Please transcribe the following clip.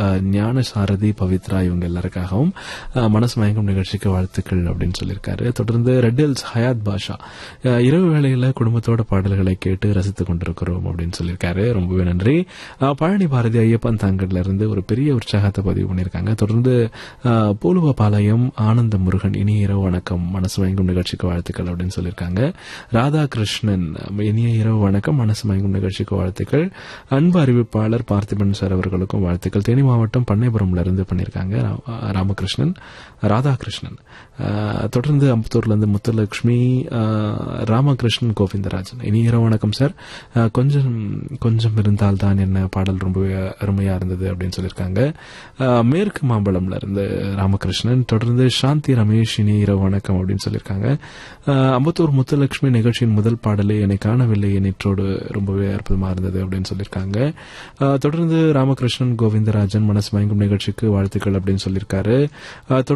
அஹ், ஞான சாரதி பவித்ரா இவங்க எல்லாருக்காகவும் அஹ், மனசு மயங்கும் நிகழ்ச்சிக்கு வாழ்த்துக்கள் அப்படின்னு சொல்லியிருக்காரு தொடர்ந்து ரெட் ஹில்ஸ் ஹயாத் பாஷா அஹ், இரவு வேளையில குடும்பத்தோட பாடல்களை கேட்டு ரசித்துக் கொண்டிருக்கிறோம் அப்படின்னு சொல்லியிருக்காரு ரொம்பவே நன்றி அஹ், பழனி பாரதி ஐயப்பன் தாங்கள்ல இருந்து ஒரு பெரிய உற்சாகத்தை பதிவு பண்ணியிருக்காங்க தொடர்ந்து அஹ், பூலுவபாளையம் ஆனந்த முருகன் இனிய இரவு வணக்கம் மனசு மயங்கும் நிகழ்ச்சிக்கு வாழ்த்துக்கள் அப்படின்னு சொல்லியிருக்காங்க ராதாகிருஷ்ணன் இனிய இரவு வணக்கம் மனசு மயங்கும் நிகழ்ச்சிக்கு வாழ்த்துக்கள் அன்பு அறிவிப்பாளர் பார்த்திபன் சார் அவர்களுக்கும் வாழ்த்துக்கள் தேனி மாவட்டம் பண்ணைபுரம்ல இருந்து பண்ணியிருக்காங்க ரா- ராமகிருஷ்ணன் ராதாகிருஷ்ணன் அஹ், தொடர்ந்து அம்பத்தூர்ல இருந்து முத்துலட்சுமி அஹ், ராமகிருஷ்ணன் கோவிந்தராஜன் இனி இரவு வணக்கம் சார் அஹ், கொஞ்சம் கொஞ்சம் இருந்தால் தான் என்ன பாடல் ரொம்பவே அருமையா இருந்தது அப்படின்னு சொல்லியிருக்காங்க அஹ், மேற்கு மாம்பழம்ல இருந்து ராமகிருஷ்ணன் தொடர்ந்து சாந்தி ரமேஷ் இனி இரவு வணக்கம் அப்படின்னு சொல்லியிருக்காங்க அஹ், அம்பத்தூர் முத்துலட்சுமி நிகழ்ச்சியின் முதல் பாடலே என்னை காணவில்லை நேற்றோடு ரொம்பவே அற்புதமா இருந்தது அப்படின்னு சொல்லியிருக்காங்க அஹ், தொடர்ந்து ராமகிருஷ்ணன் கோவிந்தராஜன் மனசு மயங்கும் நிகழ்ச்சிக்கு வாழ்த்துக்கள் அப்படின்னு சொல்லியிருக்காரு அஹ், தொடர்ந்து